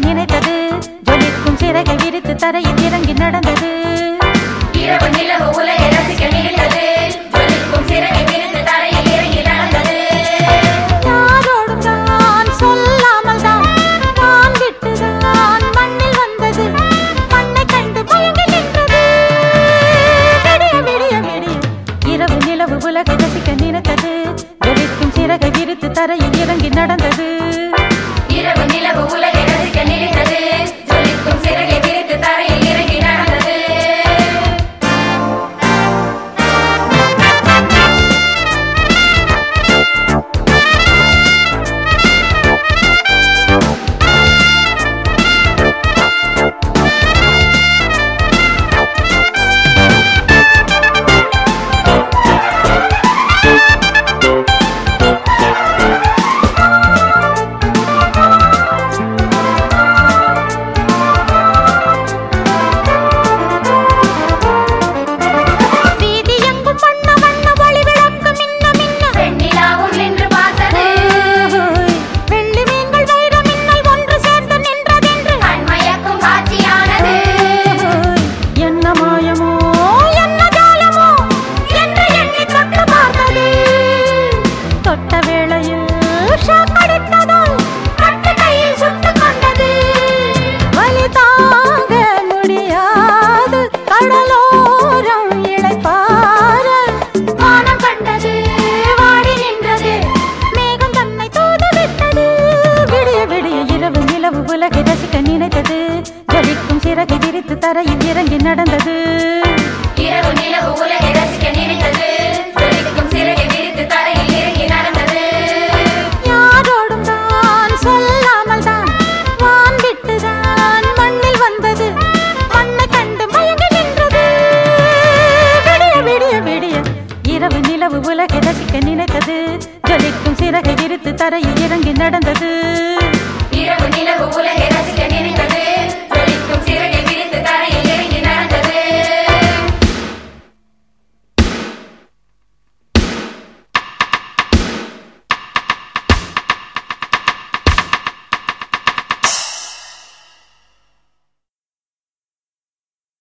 நினைத்தது ஜொலிக்கும் சிறகை விரித்து தரையில் இறங்கி நடந்தது இரவு நிலவு உலகை ரசிக்க நினைத்தது ஜொலிக்கும் சிறகை விரித்து தரையில் இறங்கி நடந்தது யாரோடும் தான் சொல்லாமல் தான் நான் விட்டுதான் மண்ணில் வந்தது மண்ணை கண்டு மயங்கி நின்றது விடிய விடிய விடிய இரவு நிலவு உலகை ரசிக்க நினைத்தது ஜொலிக்கும் சிறகை விரித்து தரையில் இறங்கி நடந்தது இரவு நிலவு உலகை ரசிக்க நினைத்தது ஜொலிக்கும் சிறகை விரித்து தரையில் இறங்கி நடந்தது வீதி எங்கும் வண்ண வண்ண ஒளி விளக்கு மின்ன மின்ன வெண்ணிலாவும் நின்று பார்த்தது ஓய், வெள்ளி மீன்கள் வைர மின்னல் ஒன்று சேர்ந்து நின்றதென்று கண்மயக்கும் காட்சியானது ஓய், என்ன மாயமோ என்ன ஜாலமோ என்று எண்ணி தொட்டு பார்த்தது தொட்ட வேளையில் ஷாக் அடித்ததால் கட்டு கையில் சுட்டுக் கொண்டது வலி தாங்க முடியாது கடலோரம் இளைப்பாற வானம் கண்டது வாடி நின்றது மேகம் தன்னை தூது விட்டது விடிய விடிய இரவு நிலவு உலகை ரசிக்க நினைத்தது ஜலிக்கும் சிறகை விரித்து தரையில் இறங்கி நடந்தது